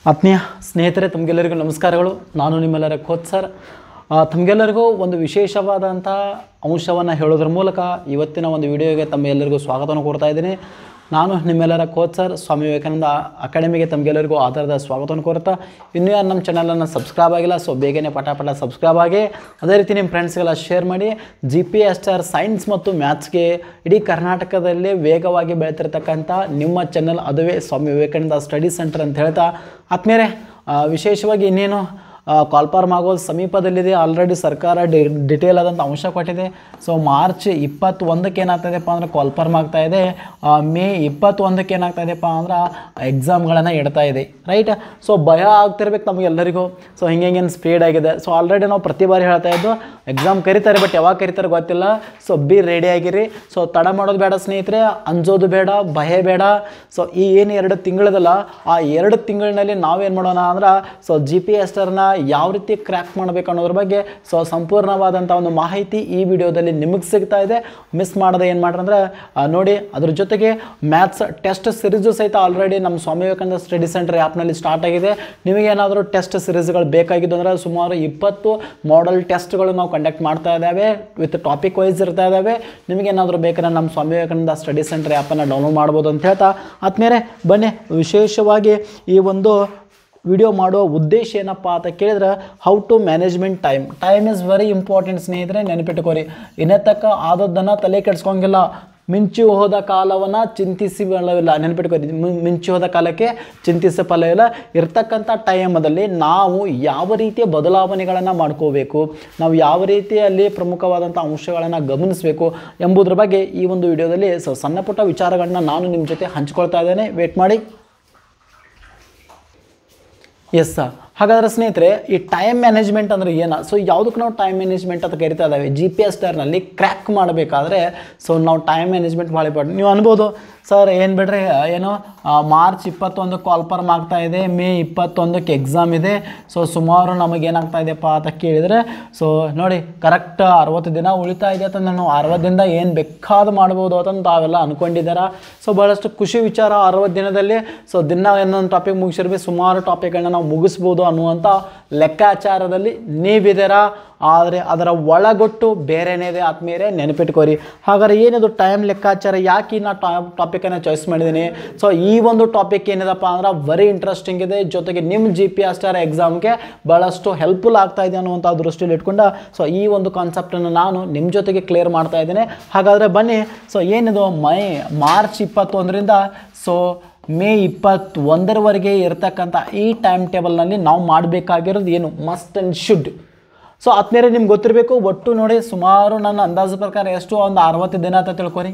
ಆತ್ಮೀಯ ಸ್ನೇಹಿತರೆ ತಮಗೆಲ್ಲರಿಗೂ ನಮಸ್ಕಾರಗಳು ನಾನು ನಿಮ್ಮೆಲ್ಲರ ಕೋಚ್ ಸರ್ ಆ, ತಮಗೆಲ್ಲರಿಗೂ ಒಂದು ವಿಶೇಷವಾದಂಥ ಅಂಶವನ್ನು ಹೇಳೋದ್ರ ಮೂಲಕ ಇವತ್ತಿನ ಒಂದು ವಿಡಿಯೋಗೆ ತಮ್ಮೆಲ್ಲರಿಗೂ ಸ್ವಾಗತವನ್ನು ಕೋರ್ತಾ ಇದ್ದೀನಿ ನಾನು ನಿಮ್ಮೆಲ್ಲರ ಕೋಚ್ ಸರ್ ಸ್ವಾಮಿ ವಿವೇಕಾನಂದ ಅಕಾಡೆಮಿಗೆ ತಮಗೆಲ್ಲರಿಗೂ ಆಧಾರದ ಸ್ವಾಗತವನ್ನು ಕೋರುತ್ತಾ ಇನ್ನೂ ಯಾರು ನಮ್ಮ ಚಾನಲನ್ನು ಸಬ್ಸ್ಕ್ರೈಬ್ ಆಗಿಲ್ಲ ಸೊ ಬೇಗನೆ ಪಟ ಪಟ ಸಬ್ಸ್ಕ್ರೈಬ್ ಆಗಿ ಅದೇ ರೀತಿ ನಿಮ್ಮ ಫ್ರೆಂಡ್ಸ್ಗೆಲ್ಲ ಶೇರ್ ಮಾಡಿ G P S R science ಮತ್ತು ಮ್ಯಾಥ್ಸ್ಗೆ ಇಡೀ ಕರ್ನಾಟಕದಲ್ಲಿ ವೇಗವಾಗಿ ಬೆಳೀತಿರ್ತಕ್ಕಂಥ ನಿಮ್ಮ ಚಾನಲ್ ಅದುವೇ ಸ್ವಾಮಿ ವಿವೇಕಾನಂದ ಸ್ಟಡಿ ಸೆಂಟರ್ ಅಂತ ಹೇಳ್ತಾ ಆದ್ಮೇಲೆ ವಿಶೇಷವಾಗಿ ಇನ್ನೇನು ಕಾಲ್ಪಾರ್ಮ್ ಆಗೋದು ಸಮೀಪದಲ್ಲಿದೆ ಆಲ್ರೆಡಿ ಸರ್ಕಾರ ಡಿ ಡಿಟೇಲ್ ಆದಂಥ ಅಂಶ ಕೊಟ್ಟಿದೆ ಸೊ ಮಾರ್ಚ್ ಇಪ್ಪತ್ತೊಂದಕ್ಕೆ ಏನಾಗ್ತಾಯಿದೆಪ್ಪ ಅಂದರೆ ಕಾಲ್ಪಾರ್ಮ್ ಆಗ್ತಾ ಇದೆ ಆ, ಮೇ ಇಪ್ಪತ್ತೊಂದಕ್ಕೆ ಏನಾಗ್ತಾ ಇದೆಯಪ್ಪ ಅಂದ್ರೆ ಎಕ್ಸಾಮ್ಗಳನ್ನು ಇಡ್ತಾ ಇದೆ ರೈಟ್ ಸೊ ಭಯ ಆಗ್ತಿರ್ಬೇಕು ನಮಗೆಲ್ಲರಿಗೂ ಸೊ ಹಿಂಗೆ ಹಿಂಗೇನು ಸ್ಪೀಡ್ ಆಗಿದೆ ಸೊ ಆಲ್ರೆಡಿ ನಾವು ಪ್ರತಿ ಬಾರಿ ಹೇಳ್ತಾ ಇದ್ದು ಎಕ್ಸಾಮ್ ಕರೀತಾರೆ ಬಟ್ ಯಾವಾಗ ಕರೀತಾರೆ ಗೊತ್ತಿಲ್ಲ ಸೊ ಬಿ ರೆಡಿ ಆಗಿರಿ ಸೊ ತಡ ಮಾಡೋದು ಬೇಡ ಸ್ನೇಹಿತರೆ ಅಂಜೋದು ಬೇಡ ಭಯ ಬೇಡ ಸೊ ಈ ಏನು ಎರಡು ತಿಂಗಳದಲ್ಲ ಆ ಎರಡು ತಿಂಗಳಿನಲ್ಲಿ ನಾವೇನು ಮಾಡೋಣ ಅಂದ್ರೆ ಸೊ ಜಿ ಪಿ ಎಸ್ ಆರ್ನ ಯಾವ ರೀತಿ ಕ್ರ್ಯಾಕ್ ಮಾಡಬೇಕು ಅನ್ನೋದ್ರ ಬಗ್ಗೆ ಸೊ ಸಂಪೂರ್ಣವಾದಂಥ ಒಂದು ಮಾಹಿತಿ ಈ ವಿಡಿಯೋದಲ್ಲಿ ನಿಮಗೆ ಸಿಗ್ತಾ ಇದೆ ಮಿಸ್ ಮಾಡದೆ ಏನು ಮಾಡ್ರಿ ಅಂದ್ರೆ ಆ, ನೋಡಿ ಅದ್ರ ಜೊತೆಗೆ ಮ್ಯಾಥ್ಸ್ ಟೆಸ್ಟ್ ಸಿರೀಸು ಸಹಿತ ಆಲ್ರೆಡಿ ನಮ್ಮ ಸ್ವಾಮಿ ವಿವೇಕಾನಂದ ಸ್ಟಡಿ ಸೆಂಟರ್ ಆ್ಯಪ್ನಲ್ಲಿ ಸ್ಟಾರ್ಟ್ ಆಗಿದೆ ನಿಮಗೇನಾದರೂ ಟೆಸ್ಟ್ ಸಿರೀಸ್ಗಳು ಬೇಕಾಗಿದ್ದು ಅಂದರೆ ಸುಮಾರು ಇಪ್ಪತ್ತು ಮಾಡಲ್ ಟೆಸ್ಟ್ಗಳು ನಾವು ಕಂಡಕ್ಟ್ ಮಾಡ್ತಾ ಇದ್ದಾವೆ ವಿತ್ ಟಾಪಿಕ್ ವೈಸ್ ಇರ್ತಾ ಇದ್ದಾವೆ ನಿಮಗೇನಾದರೂ ಬೇಕಾದ್ರೆ ನಮ್ಮ ಸ್ವಾಮಿ ವಿವೇಕಾನಂದ ಸ್ಟಡಿ ಸೆಂಟರ್ ಆ್ಯಪನ್ನು ಡೌನ್ಲೋಡ್ ಮಾಡ್ಬೋದು ಅಂತ ಹೇಳ್ತಾ ಆದ್ಮೇಲೆ ಬನ್ನಿ ವಿಶೇಷವಾಗಿ ಈ ಒಂದು ವಿಡಿಯೋ ಮಾಡುವ ಉದ್ದೇಶ ಏನಪ್ಪ ಅಂತ ಕೇಳಿದ್ರೆ how to management time time is very important ಸ್ನೇಹಿತರೆ ನೆನಪಿಟ್ಕೋರಿ ಇನ್ನೆತ್ತಕ್ಕ ಆದದ್ದನ್ನು ತಲೆ ಕೆಡ್ಸ್ಕೊಂಗಿಲ್ಲ ಮಿಂಚಿ ಹೋದ ಕಾಲವನ್ನು ಚಿಂತಿಸಿ ಫಲವಿಲ್ಲ ನೆನಪಿಟ್ಕೋರಿ ಮಿ- ಮಿಂಚಿ ಹೋದ ಕಾಲಕ್ಕೆ ಚಿಂತಿಸಿ ಫಲವಿಲ್ಲ ಇರ್ತಕ್ಕಂಥ ಟೈಮದಲ್ಲಿ ನಾವು ಯಾವ ರೀತಿಯ ಬದಲಾವಣೆಗಳನ್ನು ಮಾಡ್ಕೋಬೇಕು ನಾವು ಯಾವ ರೀತಿಯಲ್ಲಿ ಪ್ರಮುಖವಾದಂಥ ಅಂಶಗಳನ್ನು ಗಮನಿಸಬೇಕು ಎಂಬುದ್ರ ಬಗ್ಗೆ ಈ ಒಂದು ವಿಡಿಯೋದಲ್ಲಿ ಸೊ ಸಣ್ಣ ಪುಟ್ಟ ವಿಚಾರಗಳನ್ನ ನಾನು ನಿಮ್ಮ ಜೊತೆ ಹಂಚ್ಕೊಳ್ತಾ ಇದ್ದೇನೆ ವೇಟ್ ಮಾಡಿ ಎಸ್ ಸರ್ ಹಾಗಾದ್ರೆ ಸ್ನೇಹಿತರೆ ಈ ಟೈಮ್ ಮ್ಯಾನೇಜ್ಮೆಂಟ್ ಅಂದರೆ ಏನು ಸೊ ಯಾವುದಕ್ಕೆ ನಾವು ಟೈಮ್ ಮ್ಯಾನೇಜ್ಮೆಂಟ್ ಅಂತ ಕರಿತಾ ಇದ್ದಾವೆ ಜಿ ಪಿ ಎಸ್ ಟರ್ನಲ್ಲಿ ಕ್ರ್ಯಾಕ್ ಮಾಡಬೇಕಾದ್ರೆ ಸೊ ನಾವು ಟೈಮ್ ಮ್ಯಾನೇಜ್ಮೆಂಟ್ ಭಾಳ ಇಂಪಾರ್ಟೆಂಟ್ ನೀವು ಅನ್ಬೋದು ಸರ್ ಏನು ಬಿಡ್ರಿ ಏನು ಆ, ಮಾರ್ಚ್ ಇಪ್ಪತ್ತೊಂದು ಕಾಲ್ಫರ್ಮ್ ಆಗ್ತಾ ಇದೆ ಮೇ ಇಪ್ಪತ್ತೊಂದಕ್ಕೆ ಎಕ್ಸಾಮ್ ಇದೆ ಸೊ ಸುಮಾರು ನಮಗೆ ಏನಾಗ್ತಾ ಇದೆಯಪ್ಪ ಅಂತ ಕೇಳಿದರೆ ಸೊ ನೋಡಿ ಕರೆಕ್ಟ್ ಅರವತ್ತು ದಿನ ಉಳಿತಾ ಇದೆ ಅಂತ ನಾನು ಅರವತ್ತು ದಿನದ ಏನು ಬೇಕಾದ ಮಾಡ್ಬೋದು ಅಂತ ತಾವೆಲ್ಲ ಅಂದ್ಕೊಂಡಿದ್ದಾರ ಸೊ ಭಾಳಷ್ಟು ಖುಷಿ ವಿಚಾರ ಅರವತ್ತು ದಿನದಲ್ಲಿ ಸೊ ದಿನ ಏನೊಂದು ಟಾಪಿಕ್ ಮುಗಿಸಿರ್ಬೇಕು ಸುಮಾರು ಟಾಪಿಕ್ಗಳನ್ನ ನಾವು ಮುಗಿಸ್ಬೋದು ಅನ್ನುವಂಥ ಲೆಕ್ಕಾಚಾರದಲ್ಲಿ ನೀವಿದ್ದೀರಾ ಆದರೆ ಅದರ ಒಳಗೊಟ್ಟು ಬೇರೆನೇ ಇದೆ ಆತ್ಮೀಯರೇ ನೆನಪಿಟ್ಕೋರಿ ಹಾಗಾದ್ರೆ ಏನಿದು ಟೈಮ್ ಲೆಕ್ಕಾಚಾರ ಯಾಕೆ ನಾ ಟಾಪ್ ಟಾಪಿಕನ್ನು ಚಾಯ್ಸ್ ಮಾಡಿದ್ದೀನಿ ಸೊ ಈ ಒಂದು ಟಾಪಿಕ್ ಏನಿದಪ್ಪ ಅಂದ್ರೆ ವೆರಿ ಇಂಟ್ರೆಸ್ಟಿಂಗ್ ಇದೆ ಜೊತೆಗೆ ನಿಮ್ಮ ಜಿ ಪಿ ಎಸ್ ಆರ್ ಎಕ್ಸಾಮ್ಗೆ ಭಾಳಷ್ಟು ಹೆಲ್ಪ್ಫುಲ್ ಆಗ್ತಾ ಇದೆ ಅನ್ನುವಂಥ ದೃಷ್ಟಿಯಲ್ಲಿ ಇಟ್ಕೊಂಡು ಸೊ ಈ ಒಂದು ಕಾನ್ಸೆಪ್ಟನ್ನು ನಾನು ನಿಮ್ಮ ಜೊತೆಗೆ ಕ್ಲಿಯರ್ ಮಾಡ್ತಾ ಇದ್ದೀನಿ ಹಾಗಾದರೆ ಬನ್ನಿ ಸೊ ಏನಿದು ಮೈ ಮಾರ್ಚ್ ಇಪ್ಪತ್ತೊಂದರಿಂದ ಸೊ ಮೇ ಇಪ್ಪತ್ತೊಂದರವರೆಗೆ ಇರತಕ್ಕಂಥ ಈ ಟೈಮ್ ಟೇಬಲ್ನಲ್ಲಿ ನಾವು ಮಾಡಬೇಕಾಗಿರೋದು ಏನು ಮಸ್ಟ್ ಆ್ಯಂಡ್ ಶುಡ್ ಸೊ ಆದ್ಮೇಲೆ ನಿಮ್ಗೆ ಗೊತ್ತಿರಬೇಕು ಒಟ್ಟು ನೋಡಿ ಸುಮಾರು ನನ್ನ ಅಂದಾಜು ಪ್ರಕಾರ ಎಷ್ಟು ಒಂದು ಅರವತ್ತು ದಿನ ಅಂತ ತಿಳ್ಕೊರಿ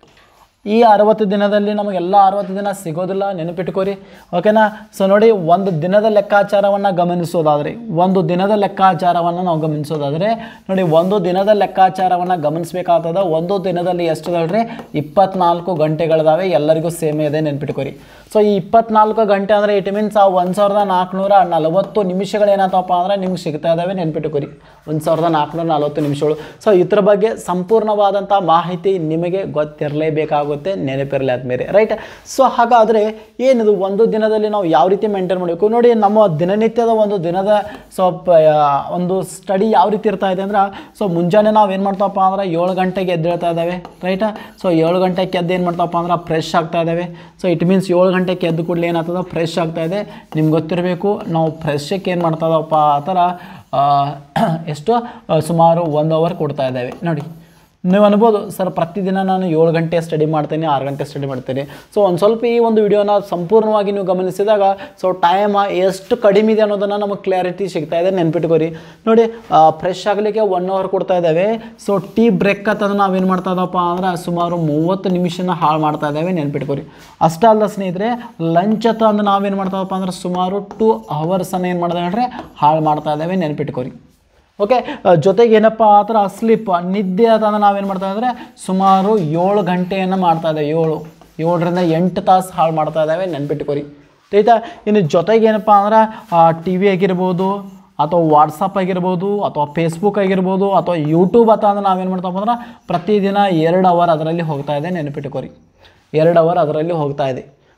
ಈ ಅರವತ್ತು ದಿನದಲ್ಲಿ ನಮಗೆಲ್ಲ ಅರವತ್ತು ದಿನ ಸಿಗೋದಿಲ್ಲ ನೆನಪಿಟ್ಕೋರಿ ಓಕೆನಾ ಸೊ ನೋಡಿ ಒಂದು ದಿನದ ಲೆಕ್ಕಾಚಾರವನ್ನು ಗಮನಿಸೋದಾದರೆ ಒಂದು ದಿನದ ಲೆಕ್ಕಾಚಾರವನ್ನು ನಾವು ಗಮನಿಸೋದಾದರೆ ನೋಡಿ ಒಂದು ದಿನದ ಲೆಕ್ಕಾಚಾರವನ್ನು ಗಮನಿಸಬೇಕಾಗ್ತದ ಒಂದು ದಿನದಲ್ಲಿ ಎಷ್ಟು ಹೇಳ್ರಿ ಇಪ್ಪತ್ನಾಲ್ಕು ಗಂಟೆಗಳಿದಾವೆ ಎಲ್ಲರಿಗೂ ಸೇಮ್ ಇದೆ ನೆನ್ಪಿಟ್ಕೋರಿ ಸೊ ಈ ಇಪ್ಪತ್ನಾಲ್ಕು ಗಂಟೆ ಅಂದರೆ ಇಟ್ ಮೀನ್ಸ್ ಆ ಒಂದು ಸಾವಿರದ ನಾಲ್ಕುನೂರ ನಲವತ್ತು ನಿಮಿಷಗಳು ಏನಾಗ್ತವಪ್ಪ ಅಂದರೆ ನಿಮ್ಗೆ ಸಿಗ್ತಾ ಇದ್ದಾವೆ ನೆನ್ಪಿಟ್ಕೋರಿ ಒಂದು ಸಾವಿರದ ನಾಲ್ಕುನೂರ ನಲವತ್ತು ನಿಮಿಷಗಳು ಸೊ ಇದ್ರ ಬಗ್ಗೆ ಸಂಪೂರ್ಣವಾದಂಥ ಮಾಹಿತಿ ನಿಮಗೆ ಗೊತ್ತಿರಲೇಬೇಕಾಗುತ್ತೆ ನೆನಪಿರಲಿ ಆದ್ಮೇಲೆ ರೈಟ್ ಸೊ ಹಾಗಾದರೆ ಏನಿದು ಒಂದು ದಿನದಲ್ಲಿ ನಾವು ಯಾವ ರೀತಿ ಮೇಂಟೈನ್ ಮಾಡಬೇಕು ನೋಡಿ ನಮ್ಮ ದಿನನಿತ್ಯದ ಒಂದು ದಿನದ ಸೊ ಪ- ಆ, ಒಂದು ಸ್ಟಡಿ ಯಾವ ರೀತಿ ಇರ್ತಾ ಇದೆ ಅಂದ್ರೆ ಸೊ ಮುಂಜಾನೆ ನಾವು ಏನು ಮಾಡ್ತಾವಪ್ಪ ಅಂದ್ರೆ ಏಳು ಗಂಟೆಗೆ ಎದ್ದೇಳ್ತಾ ಇದ್ದಾವೆ ರೈಟಾ ಸೊ ಏಳು ಗಂಟೆಗೆ ಎದ್ದು ಏನು ಮಾಡ್ತಾವಪ್ಪ ಅಂದ್ರೆ ಫ್ರೆಶ್ ಆಗ್ತಾ ಇದ್ದಾವೆ ಸೊ ಇಟ್ ಮೀನ್ಸ್ ಏಳು ಗಂಟೆಗೆ ಎದ್ದು ಕೂಡಲೇ ಏನಾಗ್ತದೆ ಫ್ರೆಶ್ ಆಗ್ತಾ ಇದೆ ನಿಮ್ಗೆ ಗೊತ್ತಿರಬೇಕು ನಾವು ಫ್ರೆಶಕ್ಕೆ ಏನು ಮಾಡ್ತಾ ಇದ್ದಾವಪ್ಪ ಆ ಥರ ಆ, ಎಷ್ಟು ಆ, ಸುಮಾರು ಒಂದು ಅವರ್ ಕೊಡ್ತಾ ಇದ್ದಾವೆ ನೋಡಿ ನೀವು ಅನ್ಬೋದು ಸರ್ ಪ್ರತಿದಿನ ನಾನು ಏಳು ಗಂಟೆ ಸ್ಟಡಿ ಮಾಡ್ತೇನೆ ಆರು ಗಂಟೆ ಸ್ಟಡಿ ಮಾಡ್ತೇನೆ ಸೊ ಒಂದು ಸ್ವಲ್ಪ ಈ ಒಂದು ವಿಡಿಯೋನ ಸಂಪೂರ್ಣವಾಗಿ ನೀವು ಗಮನಿಸಿದಾಗ ಸೊ ಟೈಮ್ ಎಷ್ಟು ಕಡಿಮೆ ಇದೆ ಅನ್ನೋದನ್ನು ನಮಗೆ ಕ್ಲಾರಿಟಿ ಸಿಗ್ತಾ ಇದೆ ನೆನ್ಪಿಟ್ಕೋರಿ ನೋಡಿ ಫ್ರೆಶ್ ಆಗಲಿಕ್ಕೆ ಒನ್ ಅವರ್ ಕೊಡ್ತಾ ಇದ್ದಾವೆ ಸೊ ಟೀ ಬ್ರೇಕ್ ಅಂತಂದ್ರೆ ನಾವೇನು ಮಾಡ್ತಾ ಇದ್ದಪ್ಪ ಅಂದ್ರೆ ಸುಮಾರು ಮೂವತ್ತು ನಿಮಿಷನ ಹಾಳು ಮಾಡ್ತಾ ಇದ್ದಾವೆ ನೆನ್ಪಿಟ್ಕೋರಿ ಅಷ್ಟೇ ಅಲ್ಲ ಸ್ನೇಹಿತರೆ ಲಂಚ್ ಅಂತ ಅಂದ್ರೆ ನಾವೇನು ಮಾಡ್ತಾ ಇದ್ದಪ್ಪ ಅಂದ್ರೆ ಸುಮಾರು ಟೂ ಅವರ್ಸನ್ನು ಏನು ಮಾಡ್ದೆ ಹೇಳ್ರೆ ಹಾಳು ಮಾಡ್ತಾ ಇದ್ದಾವೆ ನೆನ್ಪಿಟ್ಕೋರಿ ಓಕೆ ಜೊತೆಗೆ ಏನಪ್ಪ ಆ ಥರ ಸ್ಲಿಪ್ ನಿದ್ದೆ ಅಂತಂದ್ರೆ ನಾವೇನು ಮಾಡ್ತಾ ಅಂದರೆ ಸುಮಾರು ಏಳು ಗಂಟೆಯನ್ನು ಮಾಡ್ತಾ ಇದ್ದೇವೆ ಏಳು ಏಳರಿಂದ ಎಂಟು ತಾಸು ಹಾಳು ಮಾಡ್ತಾ ಇದ್ದಾವೆ ನೆನ್ಪಿಟ್ಕೋರಿ ಆಯ್ತಾ ಇನ್ನು ಜೊತೆಗೆ ಏನಪ್ಪ ಅಂದ್ರೆ ಟಿ ವಿ ಆಗಿರ್ಬೋದು ಅಥವಾ ವಾಟ್ಸಪ್ ಆಗಿರ್ಬೋದು ಅಥವಾ ಫೇಸ್ಬುಕ್ ಆಗಿರ್ಬೋದು ಅಥವಾ ಯೂಟ್ಯೂಬ್ ಅಂತ ಅಂದ್ರೆ ನಾವೇನು ಮಾಡ್ತಪ್ಪ ಅಂದ್ರೆ ಪ್ರತಿದಿನ ಎರಡು ಅವರ್ ಅದರಲ್ಲಿ ಹೋಗ್ತಾ ಇದೆ ನೆನಪಿಟ್ಕೋರಿ ಎರಡು ಅವರ್ ಅದರಲ್ಲಿ ಹೋಗ್ತಾ ಇದೆ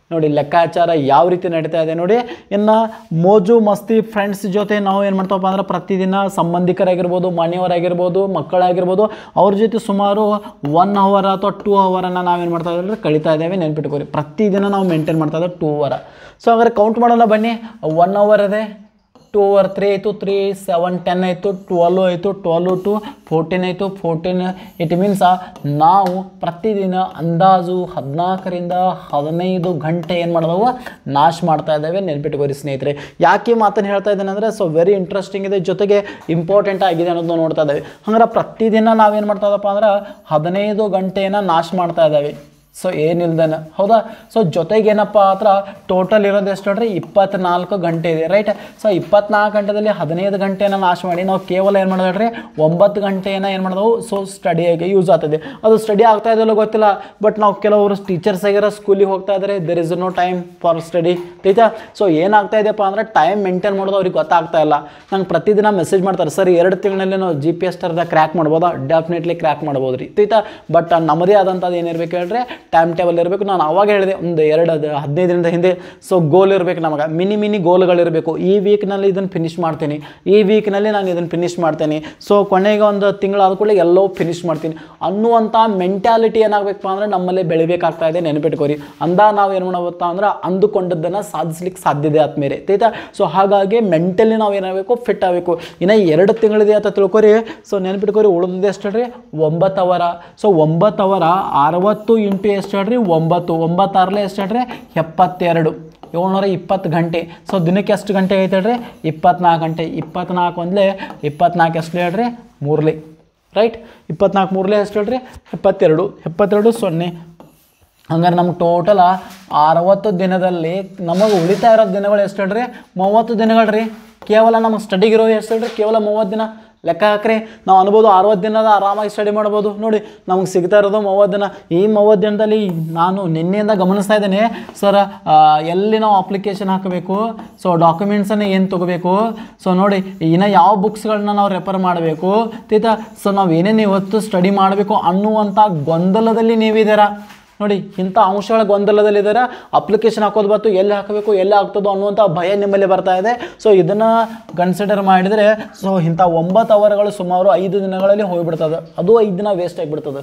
ನೋಡಿ ಲೆಕ್ಕಾಚಾರ ಯಾವ ರೀತಿ ನಡೀತಾ ಇದೆ ನೋಡಿ ಇನ್ನು ಮೋಜು ಮಸ್ತಿ ಫ್ರೆಂಡ್ಸ್ ಜೊತೆ ನಾವು ಏನು ಮಾಡ್ತಾವಪ್ಪ ಅಂದ್ರೆ ಪ್ರತಿದಿನ ಸಂಬಂಧಿಕರಾಗಿರ್ಬೋದು ಮನೆಯವರಾಗಿರ್ಬೋದು ಮಕ್ಕಳಾಗಿರ್ಬೋದು ಅವ್ರ ಜೊತೆ ಸುಮಾರು ಒನ್ ಅವರ್ ಅಥವಾ ಟೂ ಅವರನ್ನು ನಾವೇನು ಮಾಡ್ತಾ ಇದ್ದೀವಿ ಅಂದರೆ ಕಳೀತಾ ಇದ್ದೇವೆ ನೆನ್ಪಿಟ್ಕೋರಿ ಪ್ರತಿದಿನ ನಾವು ಮೇಂಟೈನ್ ಮಾಡ್ತಾ ಇದ್ದೇವೆ ಟೂ ಅವರ್ ಸೊ ಹಾಗಾದ್ರೆ ಕೌಂಟ್ ಮಾಡೋಣ ಬನ್ನಿ ಒನ್ ಅವರ್ ಇದೆ ಟೂ ಓವರ್ ತ್ರೀ ಆಯಿತು ತ್ರೀ ಸೆವೆನ್ ಟೆನ್ ಆಯಿತು ಟ್ವೆಲ್ವ್ ಆಯಿತು ಟ್ವೆಲ್ವ್ ಟು ಫೋರ್ಟೀನ್ ಆಯಿತು ಫೋರ್ಟೀನ್ ಇಟ್ ಮೀನ್ಸ್ ನಾವು ಪ್ರತಿದಿನ ಅಂದಾಜು ಹದಿನಾಲ್ಕರಿಂದ ಹದಿನೈದು ಗಂಟೆ ಏನು ಮಾಡಿದವು ನಾಶ ಮಾಡ್ತಾ ಇದ್ದೇವೆ ನೆನ್ಪಿಟ್ಕೋರಿ ಸ್ನೇಹಿತರೆ ಯಾಕೆ ಈ ಮಾತನ್ನು ಹೇಳ್ತಾ ಇದ್ದೇನೆ ಅಂದರೆ ಸೊ ವೆರಿ ಇಂಟ್ರೆಸ್ಟಿಂಗ್ ಇದೆ ಜೊತೆಗೆ ಇಂಪಾರ್ಟೆಂಟ್ ಆಗಿದೆ ಅನ್ನೋದನ್ನ ನೋಡ್ತಾ ಇದ್ದೇವೆ ಹಂಗಾರೆ ಪ್ರತಿದಿನ ನಾವೇನು ಮಾಡ್ತಾ ಇದ್ದಪ್ಪ ಅಂದ್ರೆ ಹದಿನೈದು ಗಂಟೆಯನ್ನು ನಾಶ ಮಾಡ್ತಾ ಇದ್ದೇವೆ ಸೊ ಏನಿಲ್ದನ ಹೌದಾ ಸೊ ಜೊತೆಗೆ ಏನಪ್ಪ ಹತ್ರ ಟೋಟಲ್ ಇರೋದು ಎಷ್ಟು ನೋಡ್ರಿ ಇಪ್ಪತ್ನಾಲ್ಕು ಗಂಟೆ ಇದೆ ರೈಟ್ ಸೊ ಇಪ್ಪತ್ನಾಲ್ಕು ಗಂಟೆದಲ್ಲಿ ಹದಿನೈದು ಗಂಟೆನ ನಾಶ ಮಾಡಿ ನಾವು ಕೇವಲ ಏನು ಮಾಡಿದ್ರಿ ಒಂಬತ್ತು ಗಂಟೆನ ಏನು ಮಾಡಿದವು ಸೊ ಸ್ಟಡಿಯಾಗಿ ಯೂಸ್ ಆಗ್ತದೆ ಅದು ಸ್ಟಡಿ ಆಗ್ತಾ ಇದೆಯಲ್ಲ ಗೊತ್ತಿಲ್ಲ ಬಟ್ ನಾವು ಕೆಲವರು ಟೀಚರ್ಸ್ ಆಗಿರೋ ಸ್ಕೂಲಿಗೆ ಹೋಗ್ತಾ ಇದ್ದಾರೆ there is no time for study ಆಯ್ತಾ ಸೊ ಏನಾಗ್ತಾ ಇದೆಯಪ್ಪ ಅಂದರೆ ಟೈಮ್ ಮೇಂಟೈನ್ ಮಾಡೋದು ಅವ್ರಿಗೆ ಗೊತ್ತಾಗ್ತಾ ಇಲ್ಲ ನಂಗೆ ಪ್ರತಿದಿನ ಮೆಸೇಜ್ ಮಾಡ್ತಾರೆ ಸರ್ ಎರಡು ತಿಂಗಳಲ್ಲಿ ನಾವು ಜಿ ಪಿ ಎಸ್ ಥರದ ಕ್ರ್ಯಾಕ್ ಮಾಡ್ಬೋದಾ ಡೆಫಿನೆಟ್ಲಿ ಕ್ರ್ಯಾಕ್ ಮಾಡ್ಬೋದು ರೀ ಆಯ್ತಾ ಬಟ್ ನಮ್ಮದೇ ಆದಂಥದ್ದು ಏನಿರ್ಬೇಕು ಹೇಳ್ರೆ ಟೈಮ್ ಟೇಬಲ್ ಇರಬೇಕು ನಾನು ಅವಾಗ ಹೇಳಿದೆ ಒಂದು ಎರಡು ಅದು ಹದಿನೈದು ದಿನದ ಹಿಂದೆ ಸೊ ಗೋಲ್ ಇರಬೇಕು ನಮಗೆ ಮಿನಿ ಮಿನಿ ಗೋಲ್ಗಳಿರಬೇಕು ಈ ವೀಕ್ನಲ್ಲಿ ಇದನ್ನು ಫಿನಿಷ್ ಮಾಡ್ತೀನಿ ಈ ವೀಕ್ನಲ್ಲಿ ನಾನು ಇದನ್ನು ಫಿನಿಷ್ ಮಾಡ್ತೀನಿ ಸೊ ಕೊನೆಗೆ ಒಂದು ತಿಂಗಳಾದ ಕೂಡಲೇ ಎಲ್ಲವೂ ಫಿನಿಷ್ ಮಾಡ್ತೀನಿ ಅನ್ನುವಂಥ ಮೆಂಟ್ಯಾಲಿಟಿ ಏನಾಗಬೇಕಪ್ಪ ಅಂದರೆ ನಮ್ಮಲ್ಲಿ ಬೆಳಿಬೇಕಾಗ್ತಾ ಇದೆ ನೆನಪಿಟ್ಕೋರಿ ಅಂದ ನಾವು ಏನು ಮಾಡಬೋತ್ತಾ ಅಂದ್ರೆ ಅಂದುಕೊಂಡದ್ದನ್ನು ಸಾಧಿಸ್ಲಿಕ್ಕೆ ಸಾಧ್ಯತೆ ಆದ್ಮೇಲೆ ಆಯ್ತಾ ಸೊ ಹಾಗಾಗಿ ಮೆಂಟಲಿ ನಾವು ಏನಾಗಬೇಕು ಫಿಟ್ ಆಗಬೇಕು ಇನ್ನು ಎರಡು ತಿಂಗಳಿದೆ ಅಂತ ತಿಳ್ಕೊರಿ ಸೊ ನೆನಪಿಟ್ಕೋರಿ ಉಳಿದಿದೆ ಎಷ್ಟು ಹೇಳ್ರಿ ಒಂಬತ್ತು ಅವರ ಸೊ ಒಂಬತ್ತು ಅವರ ಅರವತ್ತು ಇಂಟು ಎಷ್ಟು ಹೇಳ್ರಿ ಒಂಬತ್ತು ಒಂಬತ್ತಾರಲೆ ಎಷ್ಟು ಹೇಳ್ರಿ ಎಪ್ಪತ್ತೆರಡು ಏಳ್ನೂರ ಇಪ್ಪತ್ತು ಗಂಟೆ ಸೊ ದಿನಕ್ಕೆ ಎಷ್ಟು ಗಂಟೆ ಐತೆ ಹೇಳ್ರಿ ಇಪ್ಪತ್ನಾಲ್ಕು ಗಂಟೆ ಇಪ್ಪತ್ನಾಲ್ಕು ಒಂದಲೇ ಇಪ್ಪತ್ನಾಲ್ಕು ಎಷ್ಟು ಹೇಳ್ರಿ ಮೂರಲೆ ರೈಟ್ ಇಪ್ಪತ್ನಾಲ್ಕು ಮೂರಲೆ ಎಷ್ಟು ಹೇಳ್ರಿ ಎಪ್ಪತ್ತೆರಡು ಎಪ್ಪತ್ತೆರಡು ಸೊನ್ನೆ ಹಂಗಾರೆ ನಮ್ಗೆ ಟೋಟಲ ಅರವತ್ತು ದಿನದಲ್ಲಿ ನಮಗೆ ಉಳಿತಾ ಇರೋ ದಿನಗಳು ಎಷ್ಟು ಹೇಳ್ರಿ ಮೂವತ್ತು ದಿನಗಳು ರೀ ಕೇವಲ ನಮಗೆ ಸ್ಟಡಿಗಿರೋ ಎಷ್ಟು ಹೇಳ್ರಿ ಕೇವಲ ಮೂವತ್ತು ದಿನ ಲೆಕ್ಕ ಹಾಕ್ರಿ ನಾವು ಅನ್ಬೋದು ಅರವತ್ತು ದಿನದ ಆರಾಮಾಗಿ ಸ್ಟಡಿ ಮಾಡ್ಬೋದು ನೋಡಿ ನಮಗೆ ಸಿಗ್ತಾ ಇರೋದು ಮೂವತ್ತು ದಿನ ಈ ಮೂವತ್ತು ದಿನದಲ್ಲಿ ನಾನು ನಿನ್ನೆಯಿಂದ ಗಮನಿಸ್ತಾ ಇದ್ದೇನೆ ಸರ್ ಎಲ್ಲಿ ನಾವು ಅಪ್ಲಿಕೇಶನ್ ಹಾಕಬೇಕು ಸೊ ಡಾಕ್ಯುಮೆಂಟ್ಸನ್ನು ಏನು ತೊಗೋಬೇಕು ಸೊ ನೋಡಿ ಇನ್ನು ಯಾವ ಬುಕ್ಸ್ಗಳನ್ನ ನಾವು ರೆಫರ್ ಮಾಡಬೇಕು ತೀತ ಸೊ ನಾವು ಏನೇನು ಇವತ್ತು ಸ್ಟಡಿ ಮಾಡಬೇಕು ಅನ್ನುವಂಥ ಗೊಂದಲದಲ್ಲಿ ನೀವಿದ್ದೀರಾ ನೋಡಿ ಇಂಥ ಅಂಶಗಳ ಗೊಂದಲದಲ್ಲಿದ್ದಾರೆ ಅಪ್ಲಿಕೇಶನ್ ಹಾಕೋದು ಬತ್ತು ಎಲ್ಲಿ ಹಾಕಬೇಕು ಎಲ್ಲಿ ಆಗ್ತದೋ ಅನ್ನುವಂಥ ಭಯ ನಿಮ್ಮಲ್ಲಿ ಬರ್ತಾ ಇದೆ ಸೊ ಇದನ್ನು ಕನ್ಸಿಡರ್ ಮಾಡಿದರೆ ಸೊ ಇಂಥ ಒಂಬತ್ತು ಅವರ್ಗಳು ಸುಮಾರು ಐದು ದಿನಗಳಲ್ಲಿ ಹೋಗಿಬಿಡ್ತದೆ ಅದು ಐದು ದಿನ ವೇಸ್ಟ್ ಆಗಿಬಿಡ್ತದೆ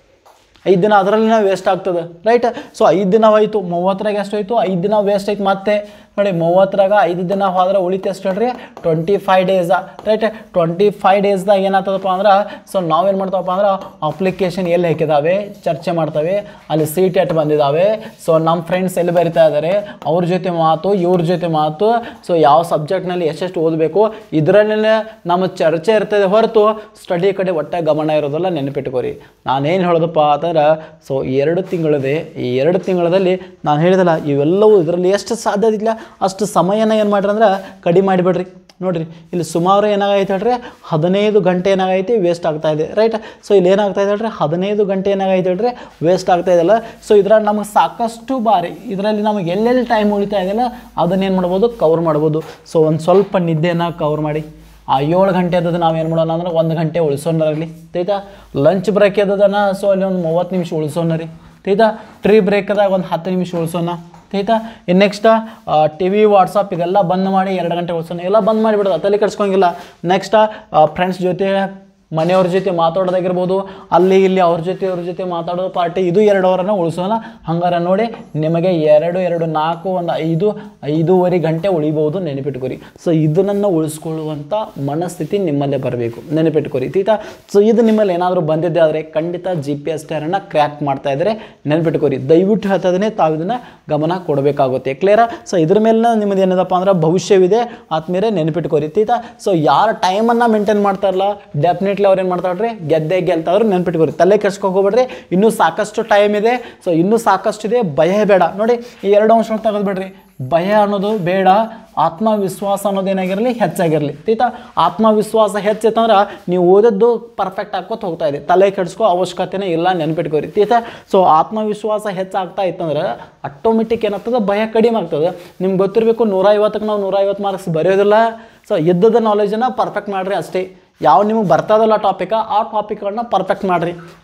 ಐದು ದಿನ ಅದರಲ್ಲಿನ ವೇಸ್ಟ್ ಆಗ್ತದೆ ರೈಟ್ ಸೊ ಐದು ದಿನ ಹೋಯ್ತು ಮೂವತ್ತರಾಗ ಎಷ್ಟು ಹೋಯ್ತು ಐದು ದಿನ ವೇಸ್ಟ್ ಆಯ್ತು ಮತ್ತೆ ನೋಡಿ ಮೂವತ್ತರಾಗ ಐದು ದಿನ ಹೋದ್ರೆ ಉಳಿತು ಎಷ್ಟು ಹೇಳ್ರಿ twenty five days right twenty five ಡೇಸ್ದಾಗ ಏನಾಗ್ತದಪ್ಪ ಅಂದ್ರೆ ಸೊ ನಾವೇನು ಮಾಡ್ತಾವಪ್ಪ ಅಂದ್ರೆ ಅಪ್ಲಿಕೇಶನ್ ಎಲ್ಲಿ ಹಾಕಿದಾವೆ ಚರ್ಚೆ ಮಾಡ್ತವೆ ಅಲ್ಲಿ ಸೀಟ್ ಎಟ್ ಬಂದಿದ್ದಾವೆ ಸೊ ನಮ್ಮ ಫ್ರೆಂಡ್ಸ್ ಎಲ್ಲಿ ಬರಿತಾ ಇದ್ದಾರೆ ಅವ್ರ ಜೊತೆ ಮಾತು ಇವ್ರ ಜೊತೆ ಮಾತು ಸೊ ಯಾವ ಸಬ್ಜೆಕ್ಟ್ನಲ್ಲಿ ಎಷ್ಟೆಷ್ಟು ಓದಬೇಕು ಇದರಲ್ಲೇ ನಮ್ಮ ಚರ್ಚೆ ಇರ್ತದೆ ಹೊರತು ಸ್ಟಡಿ ಕಡೆ ಒಟ್ಟೆ ಗಮನ ಇರೋದಿಲ್ಲ ನೆನಪಿಟ್ಕೋರಿ ನಾನೇನು ಹೇಳೋದಪ್ಪ ಅಂತಂದ್ರೆ ಸೊ ಎರಡು ತಿಂಗಳಿದೆ ಈ ಎರಡು ತಿಂಗಳಲ್ಲಿ ನಾನು ಹೇಳಿದಲ್ಲ ಇವೆಲ್ಲವೂ ಇದರಲ್ಲಿ ಎಷ್ಟು ಸಾಧ್ಯ ಇಲ್ಲ ಅಷ್ಟು ಸಮಯನ ಏನು ಮಾಡ್ರಿ ಅಂದ್ರೆ ಕಡಿಮೆ ಮಾಡಿಬಿಡ್ರಿ ನೋಡ್ರಿ ಇಲ್ಲಿ ಸುಮಾರು ಏನಾಗೈತೆ ಹೇಳ್ರಿ ಹದಿನೈದು ಗಂಟೆ ಏನಾಗೈತಿ ವೇಸ್ಟ್ ಆಗ್ತಾ ಇದೆ ರೈಟ್ ಸೊ ಇಲ್ಲಿ ಏನಾಗ್ತಾ ಇದೆ ಹೇಳ್ರಿ ಹದಿನೈದು ಗಂಟೆ ಏನಾಗೈತೆ ಹೇಳ್ರಿ ವೇಸ್ಟ್ ಆಗ್ತಾ ಇದೆಯಲ್ಲ ಸೊ ಇದ್ರಾಗ ನಮಗೆ ಸಾಕಷ್ಟು ಬಾರಿ ಇದರಲ್ಲಿ ನಮಗೆ ಎಲ್ಲೆಲ್ಲಿ ಟೈಮ್ ಉಳಿತಾ ಇದೆಯಲ್ಲ ಅದನ್ನೇನು ಮಾಡ್ಬೋದು ಕವರ್ ಮಾಡ್ಬೋದು ಸೊ ಒಂದು ಸ್ವಲ್ಪ ನಿದ್ದೆನ ಕವರ್ ಮಾಡಿ ಆ ಏಳು ಗಂಟೆ ಅದ ನಾವು ಏನು ಮಾಡೋಣ ಅಂದ್ರೆ ಒಂದು ಗಂಟೆ ಉಳಿಸೋಣರಲ್ಲಿ ತೈತಾ ಲಂಚ್ ಬ್ರೇಕ್ ಎದದನ ಸೊ ಅಲ್ಲಿ ಒಂದು ಮೂವತ್ತು ನಿಮಿಷ ಉಳಿಸೋಣ ರೀ ತೈತಾ ಟ್ರೀ ಬ್ರೇಕ್ದಾಗ ಒಂದು ಹತ್ತು ನಿಮಿಷ ಉಳಿಸೋಣ ಆಯ್ತಾ ಇನ್ನು ನೆಕ್ಸ್ಟ್ ಟಿ ವಿ ವಾಟ್ಸಪ್ ಇದೆಲ್ಲ ಬಂದ್ ಮಾಡಿ ಎರಡು ಗಂಟೆ ಉಳಿಸೋಣ ಎಲ್ಲ ಬಂದ್ ಮಾಡಿಬಿಡೋದು ತಲೆ ಕೆಡ್ಸ್ಕೊಂಗಿಲ್ಲ ನೆಕ್ಸ್ಟ್ ಫ್ರೆಂಡ್ಸ್ ಜೊತೆ ಮನೆಯವ್ರ ಜೊತೆ ಮಾತಾಡೋದಾಗಿರ್ಬೋದು ಅಲ್ಲಿ ಇಲ್ಲಿ ಅವ್ರ ಜೊತೆ ಅವ್ರ ಜೊತೆ ಮಾತಾಡೋ ಪಾರ್ಟಿ ಇದು ಎರಡು ಅವರನ್ನು ಉಳಿಸೋಣ ಹಂಗಾರೆ ನೋಡಿ ನಿಮಗೆ ಎರಡು ಎರಡು ನಾಲ್ಕು ಒಂದು ಐದು ಐದೂವರೆ ಗಂಟೆ ಉಳಿಬೋದು ನೆನಪಿಟ್ಕೊರಿ ಸೊ ಇದನ್ನು ಉಳಿಸ್ಕೊಳ್ಳುವಂಥ ಮನಸ್ಥಿತಿ ನಿಮ್ಮಲ್ಲೇ ಬರಬೇಕು ನೆನಪಿಟ್ಕೊರಿ ತೀತಾ ಸೊ ಇದು ನಿಮ್ಮಲ್ಲಿ ಏನಾದರೂ ಬಂದಿದ್ದೆ ಆದರೆ ಖಂಡಿತ ಜಿ ಪಿ ಎಸ್ ಟೈರನ್ನು ಕ್ರ್ಯಾಕ್ ಮಾಡ್ತಾ ಇದ್ದರೆ ನೆನಪಿಟ್ಕೊರಿ ದಯವಿಟ್ಟು ಹೇಳ್ತದೇ ತಾವು ಇದನ್ನು ಗಮನ ಕೊಡಬೇಕಾಗುತ್ತೆ ಕ್ಲಿಯರಾ ಸೊ ಇದ್ರ ಮೇಲೆ ನಿಮ್ಮದು ಏನದಪ್ಪ ಅಂದ್ರೆ ಭವಿಷ್ಯವಿದೆ ಆದ್ಮೇಲೆ ನೆನಪಿಟ್ಕೊರಿ ತೀತಾ ಸೊ ಯಾರ ಟೈಮನ್ನು ಮೇಂಟೈನ್ ಮಾಡ್ತಾರಲ್ಲ ಡೆಫಿನೆಟ್ಲಿ ಅವ್ರು ಏನು ಮಾಡ್ತಾವ್ರಿ ಗೆದ್ದೆ ಗೆಲ್ತಾವ್ರು ನೆನ್ಪಿಟ್ಕೊರಿ ತಲೆ ಕೆಡ್ಸ್ಕೊಬೇಡ್ರಿ ಇನ್ನೂ ಸಾಕಷ್ಟು ಟೈಮ್ ಇದೆ ಸೊ ಇನ್ನೂ ಸಾಕಷ್ಟು ಇದೆ ಭಯ ಬೇಡ ನೋಡಿ ಈ ಎರಡು ಅಂಶ ತೆಗೆದುಬಿಡ್ರಿ ಭಯ ಅನ್ನೋದು ಬೇಡ ಆತ್ಮವಿಶ್ವಾಸ ಅನ್ನೋದೇನಾಗಿರಲಿ ಹೆಚ್ಚಾಗಿರಲಿ ತೀತಾ ಆತ್ಮವಿಶ್ವಾಸ ಹೆಚ್ಚೈತಂದ್ರೆ ನೀವು ಓದದ್ದು ಪರ್ಫೆಕ್ಟ್ ಹಾಕೋತ ಹೋಗ್ತಾ ಇದೆ ತಲೆ ಕೆಡಿಸ್ಕೋ ಅವಶ್ಯಕತೆನೇ ಇಲ್ಲ ನೆನ್ಪಿಟ್ಕೋರಿ ತೀತಾ ಸೊ ಆತ್ಮವಿಶ್ವಾಸ ಹೆಚ್ಚಾಗ್ತಾ ಇತ್ತಂದ್ರೆ ಆಟೋಮೆಟಿಕ್ ಏನಾಗ್ತದೆ ಭಯ ಕಡಿಮೆ ಆಗ್ತದೆ ನಿಮ್ಗೆ ಗೊತ್ತಿರಬೇಕು ನೂರ ಐವತ್ತಕ್ಕೆ ನಾವು ನೂರ ಐವತ್ತು ಮಾರ್ಕ್ಸ್ ಬರೆಯೋದಿಲ್ಲ ಸೊ ಇದ್ದದ ನಾಲೆಜನ್ನು ಪರ್ಫೆಕ್ಟ್ ಮಾಡಿರಿ ಅಷ್ಟೇ ಯಾವ ನಿಮಗೆ ಬರ್ತದಲ್ಲ ಟಾಪಿಕ ಆ ಟಾಪಿಕ್ಗಳನ್ನ ಪರ್ಫೆಕ್ಟ್ ಮಾಡಿರಿ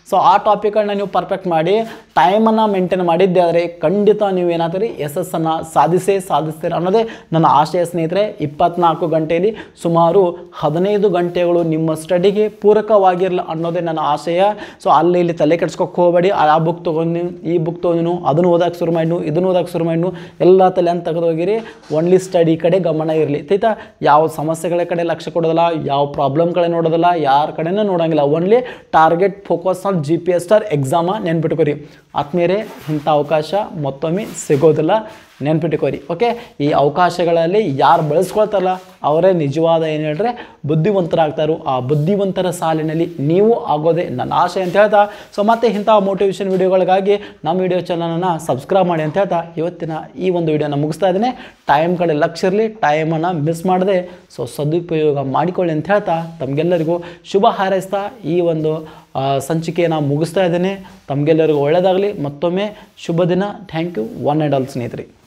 ಸೊ ಆ ಟಾಪಿಕ್ಗಳನ್ನ ನೀವು ಪರ್ಫೆಕ್ಟ್ ಮಾಡಿ ಟೈಮನ್ನು ಮೇಂಟೈನ್ ಮಾಡಿದ್ದೆ ಆದರೆ ಖಂಡಿತ ನೀವು ಏನಾಗ್ತೀರಿ ಯಶಸ್ಸನ್ನು ಸಾಧಿಸೇ ಸಾಧಿಸ್ತೀರ ಅನ್ನೋದೇ ನನ್ನ ಆಶಯ ಸ್ನೇಹಿತರೆ ಇಪ್ಪತ್ನಾಲ್ಕು ಗಂಟೆಯಲ್ಲಿ ಸುಮಾರು ಹದಿನೈದು ಗಂಟೆಗಳು ನಿಮ್ಮ ಸ್ಟಡಿಗೆ ಪೂರಕವಾಗಿರಲ್ಲ ಅನ್ನೋದೇ ನನ್ನ ಆಶಯ ಸೊ ಅಲ್ಲಿ ಇಲ್ಲಿ ತಲೆ ಕೆಡ್ಸ್ಕೊಕ್ ಹೋಗಬೇಡಿ ಆ ಬುಕ್ ತೊಗೊಂಡು ಈ ಬುಕ್ ತೊಗೊಂಡು ಅದನ್ನು ಓದಕ್ಕೆ ಶುರು ಮಾಡಿನು ಇದನ್ನು ಓದಕ್ಕೆ ಶುರು ಮಾಡಿನು ಎಲ್ಲ ತಲೆ ಅಂತ ತೆಗೆದೋಗಿರಿ ಓನ್ಲಿ ಸ್ಟಡಿ ಕಡೆ ಗಮನ ಇರಲಿ ಆಯ್ತಾ ಯಾವ ಸಮಸ್ಯೆಗಳ ಕಡೆ ಲಕ್ಷ್ಯ ಕೊಡೋದಿಲ್ಲ ಯಾವ ಪ್ರಾಬ್ಲಮ್ ಕಡೆ ನೋಡೋದಿಲ್ಲ ಯಾರ ಕಡೆನೂ ನೋಡೋಂಗಿಲ್ಲ only target focus on G P S R exam ನೆನ್ಪಿಟ್ಕೊರಿ ಆತ್ಮೀಯರೇ ಇಂಥ ಅವಕಾಶ ಮತ್ತೊಮ್ಮೆ ಸಿಗೋದಿಲ್ಲ ನೆನ್ಪಿಟ್ಕೋರಿ ಓಕೆ ಈ ಅವಕಾಶಗಳಲ್ಲಿ ಯಾರು ಬಳಸ್ಕೊಳ್ತಾರಲ್ಲ ಅವರೇ ನಿಜವಾದ ಏನು ಹೇಳಿದ್ರೆ ಬುದ್ಧಿವಂತರಾಗ್ತಾರೋ ಆ ಬುದ್ಧಿವಂತರ ಸಾಲಿನಲ್ಲಿ ನೀವು ಆಗೋದೇ ನನ್ನ ಆಶೆ ಅಂತ ಹೇಳ್ತಾ ಸೊ ಮತ್ತೆ ಇಂಥ ಮೋಟಿವೇಶನ್ ವೀಡಿಯೋಗಳಿಗಾಗಿ ನಮ್ಮ ವಿಡಿಯೋ ಚಾನಲನ್ನು ಸಬ್ಸ್ಕ್ರೈಬ್ ಮಾಡಿ ಅಂತ ಹೇಳ್ತಾ ಇವತ್ತಿನ ಈ ಒಂದು ವಿಡಿಯೋನ ಮುಗಿಸ್ತಾ ಇದ್ದೀನಿ ಟೈಮ್ ಕಡೆ ಲಕ್ಷ ಇರಲಿ ಟೈಮನ್ನು ಮಿಸ್ ಮಾಡದೆ ಸೊ ಸದುಪಯೋಗ ಮಾಡಿಕೊಳ್ಳಿ ಅಂತ ಹೇಳ್ತಾ ತಮಗೆಲ್ಲರಿಗೂ ಶುಭ ಹಾರೈಸ್ತಾ ಈ ಒಂದು ಆ, ಸಂಚಿಕೆಯನ್ನು ಮುಗಿಸ್ತಾ ಇದ್ದೇನೆ ತಮಗೆಲ್ಲರಿಗೂ ಒಳ್ಳೆಯದಾಗಲಿ ಮತ್ತೊಮ್ಮೆ ಶುಭ ದಿನ thank you one and all ಸ್ನೇಹಿತರೆ